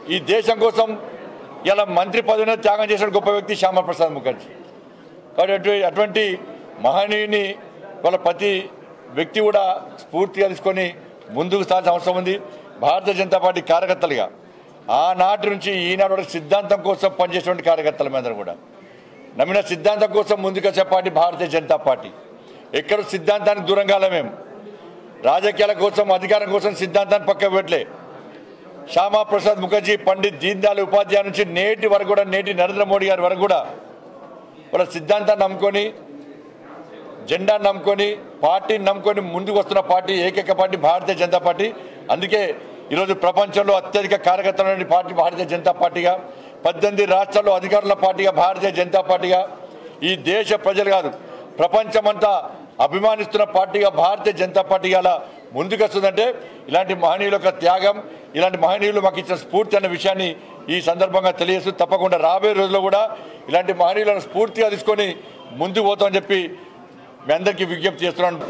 ఈ దేశం కోసం ఇలా మంత్రి పదవిని త్యాగం చేసిన గొప్ప వ్యక్తి శ్యామప్రసాద్ ముఖర్జీ కాబట్టి అటు- అటువంటి మహనీయుని వాళ్ళ ప్రతి వ్యక్తి కూడా స్ఫూర్తిగా తీసుకొని ముందుకు సాగాల్సిన అవసరం ఉంది భారతీయ జనతా పార్టీ కార్యకర్తలుగా ఆనాటి నుంచి ఈనాడు వరకు సిద్ధాంతం కోసం పనిచేసినటువంటి కార్యకర్తల మీద కూడా నమ్మిన సిద్ధాంతం కోసం ముందుకొచ్చే పార్టీ భారతీయ జనతా పార్టీ ఎక్కడ సిద్ధాంతానికి దూరంగా మేము రాజకీయాల కోసం అధికారం కోసం సిద్ధాంతాన్ని పక్క పెట్టలే శ్యామా ప్రసాద్ ముఖర్జీ పండిత్ దీన్ దయాళ్ ఉపాధ్యాయ నుంచి నేటి వరకు కూడా నేటి నరేంద్ర మోడీ గారి వరకు కూడా వాళ్ళ సిద్ధాంతాన్ని నమ్ముకొని జెండాను నమ్ముకొని పార్టీని నమ్ముకొని ముందుకు వస్తున్న పార్టీ ఏకైక పార్టీ భారతీయ జనతా పార్టీ అందుకే ఈరోజు ప్రపంచంలో అత్యధిక కార్యకర్తల పార్టీ భారతీయ జనతా పార్టీగా పద్దెనిమిది రాష్ట్రాల్లో అధికారుల పార్టీగా భారతీయ జనతా పార్టీగా ఈ దేశ ప్రజలు కాదు ప్రపంచమంతా అభిమానిస్తున్న పార్టీగా భారతీయ జనతా పార్టీ అలా ముందుకు వస్తుందంటే ఇలాంటి మహనీయుల యొక్క త్యాగం ఇలాంటి మహనీయులు మాకు ఇచ్చిన స్ఫూర్తి అన్న విషయాన్ని ఈ సందర్భంగా తెలియజేస్తూ తప్పకుండా రాబోయే రోజుల్లో కూడా ఇలాంటి మహనీయులను స్ఫూర్తిగా తీసుకొని ముందుకు పోతామని చెప్పి మీ అందరికీ విజ్ఞప్తి చేస్తున్నాను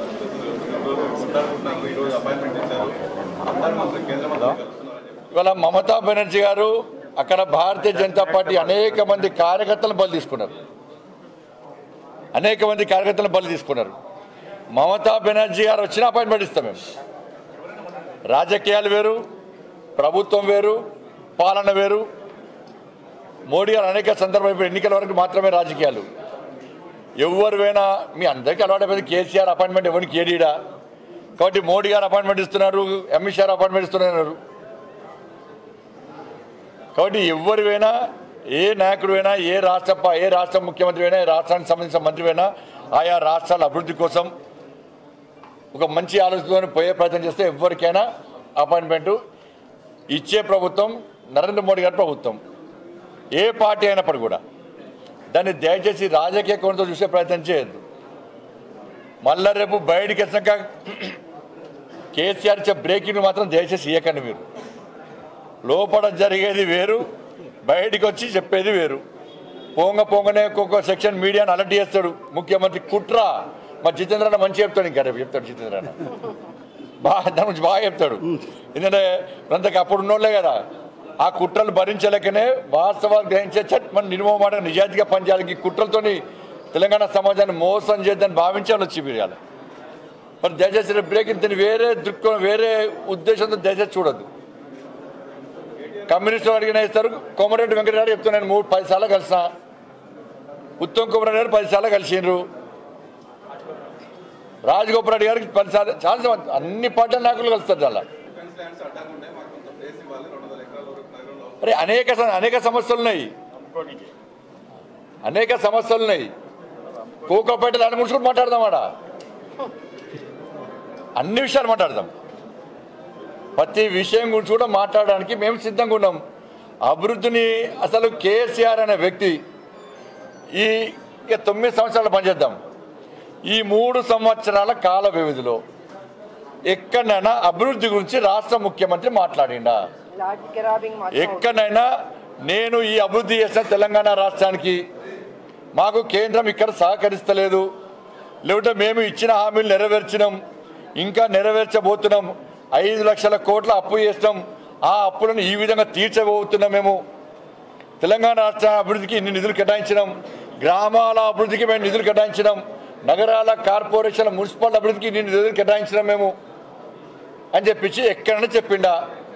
ఈరోజు అపాయింట్మెంట్ ఇచ్చారు అందరు మంత్రి కేంద్ర మంత్రి కలుస్తున్నారని చెప్పి ఇవాళ మమతా బెనర్జీ గారు అక్కడ భారతీయ జనతా పార్టీ అనేక మంది కార్యకర్తలను బలి తీసుకున్నారు అనేక మంది కార్యకర్తలను బలి తీసుకున్నారు మమతా బెనర్జీ గారు వచ్చిన అపాయింట్మెంట్ ఇస్తాం మేము రాజకీయాలు వేరు ప్రభుత్వం వేరు పాలన వేరు మోడీ గారు అనేక సందర్భం ఇప్పుడు ఎన్నికల వరకు మాత్రమే రాజకీయాలు ఎవరివైనా మీ అందరికీ అలవాటైపోయింది కేసీఆర్ అపాయింట్మెంట్ ఎవరికి ఏడీడా కాబట్టి మోడీ గారు అపాయింట్మెంట్ ఇస్తున్నారు అమిత్ షా అపాయింట్మెంట్ ఇస్తున్నారు కాబట్టి ఎవరివైనా ఏ నాయకుడివైనా ఏ రాష్ట్ర ప- ఏ రాష్ట్ర ముఖ్యమంత్రి అయినా ఏ రాష్ట్రానికి సంబంధించిన మంత్రివైనా ఆయా రాష్ట్రాల అభివృద్ధి కోసం ఒక మంచి ఆలోచనతో పోయే ప్రయత్నం చేస్తే ఎవరికైనా అపాయింట్మెంటు ఇచ్చే ప్రభుత్వం నరేంద్ర మోడీ గారి ప్రభుత్వం ఏ పార్టీ అయినప్పటికీ కూడా దాన్ని దయచేసి రాజకీయ కోణంతో చూసే ప్రయత్నం చేయొద్దు మళ్ళా రేపు బయటికి వచ్చినాక కేసీఆర్ ఇచ్చే బ్రేకింగ్ మాత్రం దయచేసి ఇవ్వకండి మీరు లోపల జరిగేది వేరు బయటికి వచ్చి చెప్పేది వేరు పోంగ పొంగనే ఒక్కొక్క సెక్షన్ మీడియాని అలర్ట్ చేస్తాడు ముఖ్యమంత్రి కుట్ర మా జితేంద్ర అన్న మంచి చెప్తాడు ఇంకా రేపు చెప్తాడు జితేంద్ర అన్న బాగా దాని గురించి బాగా చెప్తాడు ఎందుకంటే అంతకు అప్పుడు ఉన్నోళ్ళే కదా ఆ కుట్రలు భరించలేకనే వాస్తవాలు గ్రహించే చట్ మన నిర్మమాట నిజాయితీగా పనిచేయాలి ఈ కుట్రలతోని తెలంగాణ సమాజాన్ని మోసం చేద్దని భావించి వాళ్ళు వచ్చి మీరు మరి దయచేసి రేపు బ్రేక్ ఇంత వేరే దృక్కోణం వేరే ఉద్దేశంతో దయచేసి చూడొద్దు కమ్యూనిస్టులు అడిగిన ఇస్తారు కోమరెడ్డి వెంకటరెడ్డి చెప్తున్నాను మూడు పది సార్లు కలిసిన ఉత్తమ్ కుమార్ రెడ్డి గారు పది సార్లు కలిసిండ్రు రాజగోపాల్ రెడ్డి గారికి పది సార్లు చాలా సార్లు అన్ని పార్టీల నాయకులు కలుస్తారు చాలా డిఫెన్స్ ల్యాండ్స్ అడ్డంగా ఉంటాయి మాకు కొంత ప్లేస్ ఇవ్వాలి రెండు వందల ఎకరాల వరకు నగరంలో మరి అనేక స- అనేక సమస్యలు ఉన్నాయి అనేక సమస్యలు ఉన్నాయి కోకోపేట దాని గురించి కూడా మాట్లాడదాం ఆడ అన్ని విషయాలు మాట్లాడదాం ప్రతి విషయం గురించి కూడా మాట్లాడడానికి మేము సిద్ధంగా ఉన్నాం అభివృద్ధిని అసలు కేసీఆర్ అనే వ్యక్తి ఈ ఇక తొమ్మిది సంవత్సరాలు పనిచేద్దాం ఈ మూడు సంవత్సరాల కాల వ్యవధిలో ఎక్కడైనా అభివృద్ధి గురించి రాష్ట్ర ముఖ్యమంత్రి మాట్లాడిండా లార్డ్ కెరాబింగ్ మాత్రం ఎక్కడైనా నేను ఈ అభివృద్ధి చేసిన తెలంగాణ రాష్ట్రానికి మాకు కేంద్రం ఇక్కడ సహకరిస్తలేదు లేకుంటే మేము ఇచ్చిన హామీలు నెరవేర్చినాం ఇంకా నెరవేర్చబోతున్నాం ఐదు లక్షల కోట్ల అప్పు చేసినాం ఆ అప్పులను ఈ విధంగా తీర్చబోతున్నాం మేము తెలంగాణ రాష్ట్ర అభివృద్ధికి ఇన్ని నిధులు కేటాయించినాం గ్రామాల అభివృద్ధికి మేము నిధులు కేటాయించినాం నగరాల కార్పొరేషన్ల మున్సిపల్ అభివృద్ధికి ఇన్ని నిధులు కేటాయించినాం మేము అని చెప్పించి ఎక్కడైనా చెప్పిండా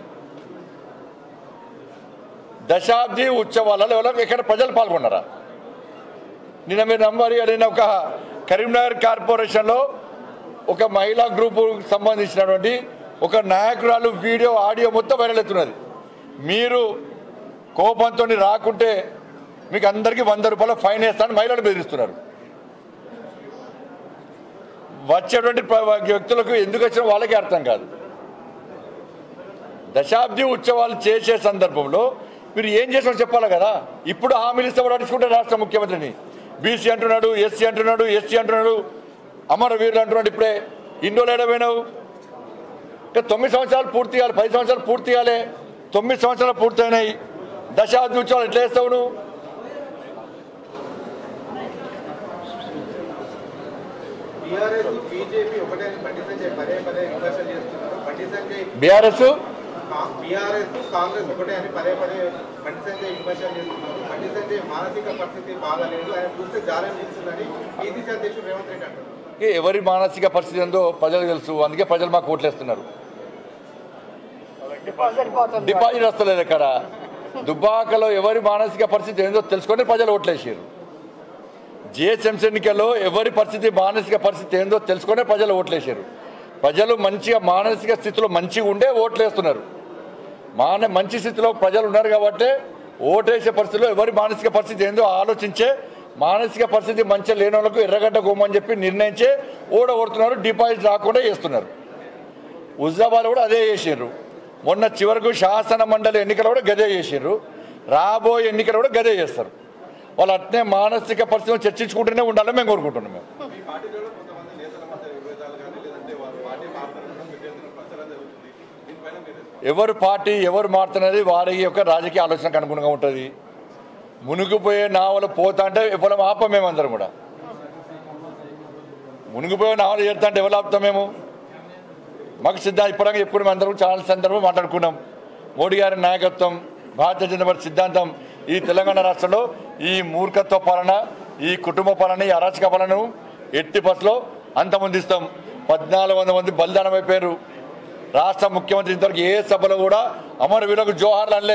దశాబ్ది ఉత్సవాలలో ఎవరో ఎక్కడ ప్రజలు పాల్గొన్నారా నిన్న మీరు నమ్మరి నేను ఒక కరీంనగర్ కార్పొరేషన్లో ఒక మహిళా గ్రూపు సంబంధించినటువంటి ఒక నాయకురాలు వీడియో ఆడియో మొత్తం వైరల్ అవుతున్నది మీరు కోపంతో రాకుంటే మీకు అందరికీ వంద రూపాయల ఫైన్ వేస్తానని మహిళలు బెదిరిస్తున్నారు వచ్చేటువంటి ప్ర- వ్యక్తులకు ఎందుకు వచ్చిన వాళ్ళకే అర్థం కాదు దశాబ్ది ఉత్సవాలు చేసే సందర్భంలో మీరు ఏం చేసామో చెప్పాలి కదా ఇప్పుడు హామీలు ఇస్తే కూడా పట్టించుకుంటారు రాష్ట్ర ముఖ్యమంత్రిని బీసీ అంటున్నాడు ఎస్సీ అంటున్నాడు ఎస్టీ అంటున్నాడు అమరవీరులు అంటున్నాడు ఇప్పుడే ఇండోలు ఏడపోయినావు ఇంకా తొమ్మిది సంవత్సరాలు పూర్తి కావాలి పది సంవత్సరాలు పూర్తి కాలే తొమ్మిది సంవత్సరాలు పూర్తయినాయి దశాబ్ది ఉత్సవాలు ఎట్లా వేస్తావు నువ్వు టీఆర్ఎస్ బీజేపీ ఒకటే బండి సంజయ్ పదే పదే విమర్శలు చేస్తున్నారు బండి సంజయ్ బీఆర్ఎస్ బీఆర్ఎస్ కాంగ్రెస్ ఒకటే అని పదే పదే బండి సంజయ్ విమర్శలు చేస్తున్నారు బండి సంజయ్ మానసిక పరిస్థితి బాగాలేదు ఆయన చూస్తే జాలం చేస్తుందని ఈసీసీ అధ్యక్షుడు రేవంత్ రెడ్డి అంటారు ఏ ఎవరి మానసిక పరిస్థితి ఏందో ప్రజలకు తెలుసు అందుకే ప్రజలు మాకు ఓట్లేస్తున్నారు డిపాజిట్ పోతుంది డిపాజిట్ వస్తలేదు ఇక్కడ దుబ్బాకలో ఎవరి మానసిక పరిస్థితి ఏందో తెలుసుకొని ప్రజలు ఓట్లేసారు జిహెచ్ఎంసీ ఎన్నికల్లో ఎవరి పరిస్థితి మానసిక పరిస్థితి ఏందో తెలుసుకొని ప్రజలు ఓట్లేసారు ప్రజలు మంచిగా మానసిక స్థితిలో మంచిగా ఉండే ఓట్లేస్తున్నారు మాన మంచి స్థితిలో ప్రజలు ఉన్నారు కాబట్టి ఓటేసే పరిస్థితిలో ఎవరి మానసిక పరిస్థితి ఏందో ఆలోచించే మానసిక పరిస్థితి మంచిగా లేని వాళ్ళకు ఎర్రగడ్డ గోమని చెప్పి నిర్ణయించే ఓడగొడుతున్నారు డిపాజిట్ రాకుండా చేస్తున్నారు హుజాబాద్ కూడా అదే చేసారు మొన్న చివరకు శాసన మండలి ఎన్నికలు కూడా గదే చేసారు రాబోయే ఎన్నికలు కూడా గదే చేస్తారు వాళ్ళు అట్నే మానసిక పరిస్థితులు చర్చించుకుంటూనే ఉండాలని మేము కోరుకుంటున్నాం మేము మీ పార్టీలో కూడా కొంతమంది నేతల మధ్య విభేదాలు కానీ లేదంటే వారు పార్టీ మాట్లాడడం పెద్ద ఎత్తున ప్రచారం జరుగుతుంది దీనిపైన మీరు response ఎవరు పార్టీ ఎవరు మారుతున్నది వారి యొక్క రాజకీయ ఆలోచనకు అనుగుణంగా ఉంటుంది మునిగిపోయే నావలు పోతా అంటే ఎవరు ఆపం మేమందరం కూడా మునిగిపోయే నావలు చేస్తా అంటే ఎవరు ఆపుతాం మేము మాకు సిద్ధ ఇప్పటికే చెప్పుకుని మేము అందరం చాలా సందర్భం మాట్లాడుకున్నాం మోడీ గారి నాయకత్వం భారతీయ జనతా పార్టీ సిద్ధాంతం ఈ తెలంగాణ రాష్ట్రంలో ఈ మూర్ఖత్వ పాలన ఈ కుటుంబ పాలన ఈ అరాచక పాలనను ఎట్టి బస్సులో అంతమొందిస్తాం పద్నాలుగు వందల మంది బలిదానం అయిపోయారు రాష్ట్ర ముఖ్యమంత్రి ఇంతవరకు ఏ సభలో కూడా అమరవీరులకు జోహార్లు అనలే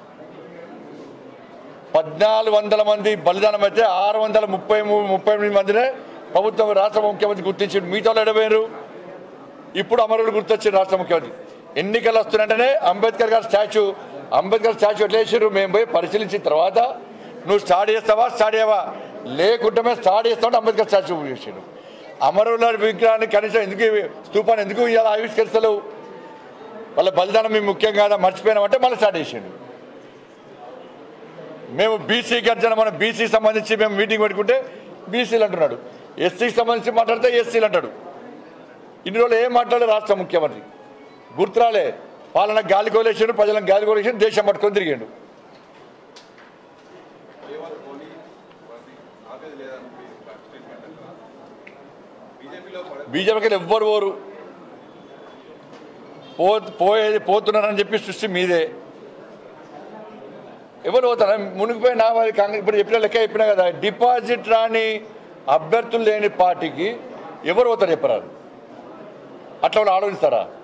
పద్నాలుగు వందల మంది బలిదానం అయితే ఆరు వందల ముప్పై మూడు ముప్పై ఎనిమిది మందినే ప్రభుత్వం రాష్ట్ర ముఖ్యమంత్రి గుర్తించి మిగతా ఎడబోయారు ఇప్పుడు అమరుడు గుర్తొచ్చింది రాష్ట్ర ముఖ్యమంత్రి ఎన్నికలు వస్తున్నట్టనే అంబేద్కర్ గారి స్టాచ్యూ అంబేద్కర్ స్టాచ్యూ ఎట్లా వేసారు మేము పోయి పరిశీలించిన తర్వాత నువ్వు స్టార్ట్ చేస్తావా స్టార్ట్ చేయవా లేకుంటే మేము స్టార్ట్ చేస్తామంటే అంబేద్కర్ స్టాచ్యూ చేసాడు అమరుల విగ్రహాన్ని కనీసం ఎందుకు స్తూపాన్ని ఎందుకు ఇలా ఆవిష్కరిస్తలేవు వాళ్ళ బలిదానం మేము ముఖ్యం కాదా మర్చిపోయినామంటే మళ్ళీ స్టార్ట్ చేసాడు మేము బీసీ గర్జన మనం బీసీ సంబంధించి మేము మీటింగ్ పెట్టుకుంటే బీసీలు అంటున్నాడు ఎస్సీకి సంబంధించి మాట్లాడితే ఎస్సీలు అంటాడు ఇన్ని రోజులు ఏం మాట్లాడే రాష్ట్ర ముఖ్యమంత్రి గుర్తురాలే పాలన గాలి కోలేసాడు ప్రజలను గాలి కోలేసాడు దేశం పట్టుకొని తిరిగాడు కేవలం పోనీ వారిని ఆపేది లేదని మీ స్టేట్మెంట్ బీజేపీలో పడే బీజేపీకి ఎవ్వరు పోరు పో పోయేది పోతున్నారని చెప్పి సృష్టి మీదే ఎవరు పోతారా మునిగిపోయి నా వారి కాంగ్రెస్ ఇప్పుడు చెప్పిన లెక్క చెప్పినా కదా డిపాజిట్ రాని అభ్యర్థులు లేని పార్టీకి ఎవరు పోతారు చెప్పరారు అట్లా వాళ్ళు ఆలోచిస్తారా